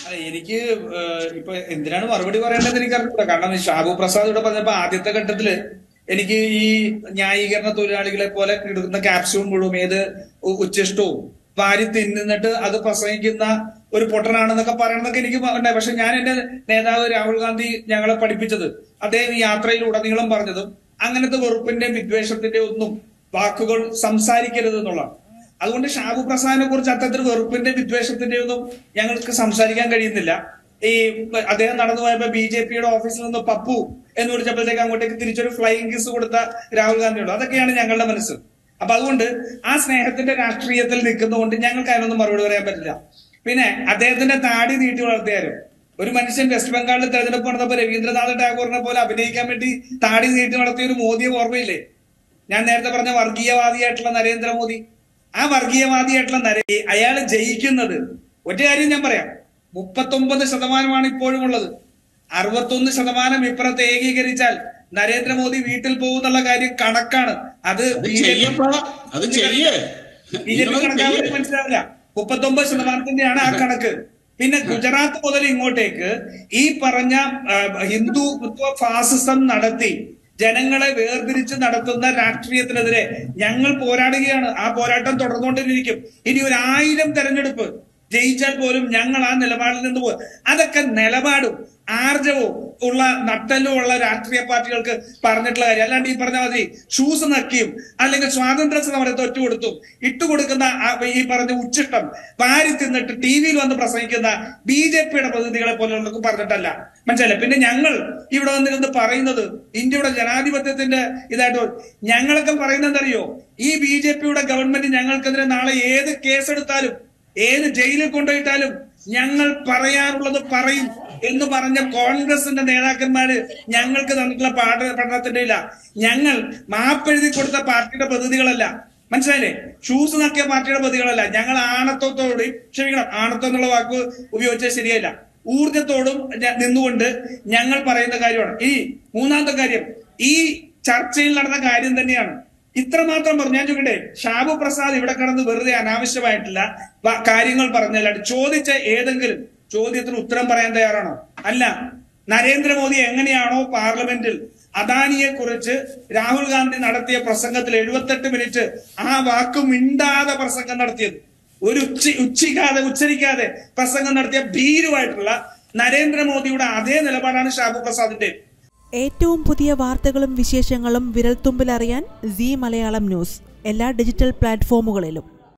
അല്ല, എനിക്ക് ഏഹ്, ഇപ്പൊ എന്തിനാണ് മറുപടി പറയേണ്ടത് എനിക്ക് അറിയില്ല കാരണം ഈ ഷാബു പ്രസാദ് ഇവിടെ പറഞ്ഞപ്പോ ആദ്യത്തെ ഘട്ടത്തില് എനിക്ക് ഈ ന്യായീകരണ തൊഴിലാളികളെ പോലെ കിടക്കുന്ന ക്യാപ്സ്യൂൾ മുഴുവൻ ഏത് ഉ- ഉച്ചിഷ്ടവും വാരി തിന്നിട്ട് അത് പ്രസംഗിക്കുന്ന ഒരു പൊട്ടനാണെന്നൊക്കെ പറയണമെന്നൊക്കെ എനിക്ക് ഉണ്ടായി പക്ഷെ ഞാൻ എന്റെ നേതാവ് രാഹുൽ ഗാന്ധി ഞങ്ങളെ പഠിപ്പിച്ചത് അദ്ദേഹം ഈ യാത്രയിൽ ഉടനീളം പറഞ്ഞതും അങ്ങനത്തെ വെറുപ്പിന്റെയും വിദ്വേഷത്തിന്റെയും ഒന്നും വാക്കുകൾ സംസാരിക്കരുത് എന്നുള്ളതാണ് അതുകൊണ്ട് ഷാബു പ്രസാദിനെ കുറിച്ച് അത്തരത്തിൽ വെറുപ്പിന്റെ വിദ്വേഷത്തിന്റെ ഒന്നും ഞങ്ങൾക്ക് സംസാരിക്കാൻ കഴിയുന്നില്ല ഈ അദ്ദേഹം നടന്നു പോയപ്പോ ബി ജെ പിയുടെ ഓഫീസിൽ നിന്ന് പപ്പു എന്ന് വിളിച്ചപ്പോഴത്തേക്ക് അങ്ങോട്ടേക്ക് തിരിച്ചൊരു ഫ്ലൈയിങ് കിസ് കൊടുത്ത രാഹുൽ ഗാന്ധിയുള്ളൂ അതൊക്കെയാണ് ഞങ്ങളുടെ മനസ്സ് അപ്പൊ അതുകൊണ്ട് ആ സ്നേഹത്തിന്റെ രാഷ്ട്രീയത്തിൽ നിൽക്കുന്നതുകൊണ്ട് ഞങ്ങൾക്ക് അതിനൊന്നും മറുപടി പറയാൻ പറ്റില്ല പിന്നെ അദ്ദേഹത്തിന്റെ താടി നീട്ടി വളർത്തിയാലും ഒരു മനുഷ്യൻ വെസ്റ്റ് ബംഗാളിൽ തെരഞ്ഞെടുപ്പ് നടന്നപ്പോ രവീന്ദ്രനാഥ് ടാഗോറിനെ പോലെ അഭിനയിക്കാൻ വേണ്ടി താടി നീട്ടി വളർത്തിയ ഒരു മോദിയെ ഓർമ്മയില്ലേ ഞാൻ നേരത്തെ പറഞ്ഞ വർഗീയവാദിയായിട്ടുള്ള നരേന്ദ്രമോദി ആ വർഗീയവാദിയായിട്ടുള്ള നരേ അയാൾ ജയിക്കുന്നത് ഒറ്റ കാര്യം ഞാൻ പറയാം മുപ്പത്തൊമ്പത് ശതമാനമാണ് ഇപ്പോഴും ഉള്ളത് അറുപത്തൊന്ന് ശതമാനം ഇപ്പുറത്ത് ഏകീകരിച്ചാൽ നരേന്ദ്രമോദി വീട്ടിൽ പോകുന്നുള്ള കാര്യം കണക്കാണ് അത് അത് ചെയ്യപ്പാ അത് ചെയ്യേ ബി ജെ പി നിങ്ങളത് കണക്കാവില്ല ചെയ്യ്. മനസ്സിലാവില്ല മുപ്പത്തൊമ്പത് ശതമാനത്തിന്റെയാണ് ആ കണക്ക് പിന്നെ ഗുജറാത്ത് മുതൽ ഇങ്ങോട്ടേക്ക് ഈ പറഞ്ഞ ആ, ഹിന്ദുത്വ ഫാസിസം നടത്തി ജനങ്ങളെ വേർതിരിച്ച് നടത്തുന്ന രാഷ്ട്രീയത്തിനെതിരെ ഞങ്ങൾ പോരാടുകയാണ് ആ പോരാട്ടം തുടർന്നുകൊണ്ടിരിക്കും ഇനി ഒരു ആയിരം തെരഞ്ഞെടുപ്പ് ജയിച്ചാൽ പോലും ഞങ്ങൾ ആ നിലപാടിൽ നിന്ന് പോകും അതൊക്കെ നിലപാടും ആർജവും ഉള്ള നട്ടലും ഉള്ള രാഷ്ട്രീയ പാർട്ടികൾക്ക് പറഞ്ഞിട്ടുള്ള കാര്യം അല്ലാണ്ട് ഈ പറഞ്ഞ മതി ഷൂസ് നക്കിയും അല്ലെങ്കിൽ സ്വാതന്ത്ര്യ സമരത്തെ ഒറ്റുകൊടുത്തും ഇട്ടുകൊടുക്കുന്ന ആ ഈ പറഞ്ഞ ഉച്ചിഷ്ടം വാരി തിന്നിട്ട് ടി വിയിൽ വന്ന് പ്രസംഗിക്കുന്ന ബി ജെ പിയുടെ പ്രതിനിധികളെ പോലുള്ളവർക്ക് പറഞ്ഞിട്ടല്ല മനസ്സിലായില്ലേ പിന്നെ ഞങ്ങൾ ഇവിടെ വന്നിരുന്ന് പറയുന്നത് ഇന്ത്യയുടെ ജനാധിപത്യത്തിന്റെ ഇതായിട്ട് ഞങ്ങളൊക്കെ പറയുന്നത് എന്തറിയോ ഈ ബി ജെ പിയുടെ ഗവൺമെന്റ് ഞങ്ങൾക്കെതിരെ നാളെ ഏത് കേസെടുത്താലും ഏത് ജയിലിൽ കൊണ്ടുപോയിട്ടാലും ഞങ്ങൾ പറയാനുള്ളത് പറയും എന്ന് പറഞ്ഞ കോൺഗ്രസിന്റെ നേതാക്കന്മാര് ഞങ്ങൾക്ക് തന്നിട്ടുള്ള പാഠ പഠനത്തിന്റെ ഇല്ല ഞങ്ങൾ മാപ്പെഴുതി കൊടുത്ത പാർട്ടിയുടെ പ്രതിനിധികളല്ല മനസ്സിലായില്ലേ ഷൂസ് നക്കിയ പാർട്ടിയുടെ പ്രതികളല്ല ഞങ്ങൾ ആണത്തോടുകൂടി ക്ഷമിക്കണം ആണത്വം എന്നുള്ള വാക്ക് ഉപയോഗിച്ചത് ശരിയല്ല ഊർജത്തോടും ഞ- നിന്നുകൊണ്ട് ഞങ്ങൾ പറയുന്ന കാര്യമാണ് ഈ മൂന്നാമത്തെ കാര്യം ഈ ചർച്ചയിൽ നടന്ന കാര്യം തന്നെയാണ് ഇത്രമാത്രം പറഞ്ഞു ഞാൻ ചോദിക്കട്ടെ ഷാബു പ്രസാദ് ഇവിടെ കിടന്ന് വെറുതെ അനാവശ്യമായിട്ടില്ല വ- കാര്യങ്ങൾ പറഞ്ഞല്ലാണ്ട് ചോദിച്ച ഏതെങ്കിലും ചോദ്യത്തിന് ഉത്തരം പറയാൻ തയ്യാറാണോ അല്ല നരേന്ദ്രമോദി എങ്ങനെയാണോ പാർലമെന്റിൽ അദാനിയെ കുറിച്ച് രാഹുൽ ഗാന്ധി നടത്തിയ പ്രസംഗത്തിൽ എഴുപത്തെട്ട് മിനിറ്റ് ആ വാക്ക് മിണ്ടാതെ പ്രസംഗം നടത്തിയത് ഒരു ഉച്ചി ഉച്ചിക്കാതെ ഉച്ചരിക്കാതെ പ്രസംഗം നടത്തിയ ഭീരുവായിട്ടുള്ള നരേന്ദ്രമോദിയുടെ അതേ നിലപാടാണ് ഷാബു പ്രസാദിന്റെ ഏറ്റവും പുതിയ വാർത്തകളും വിശേഷങ്ങളും വിരൽത്തുമ്പിലറിയാൻ സി മലയാളം ന്യൂസ് എല്ലാ ഡിജിറ്റൽ പ്ലാറ്റ്ഫോമുകളിലും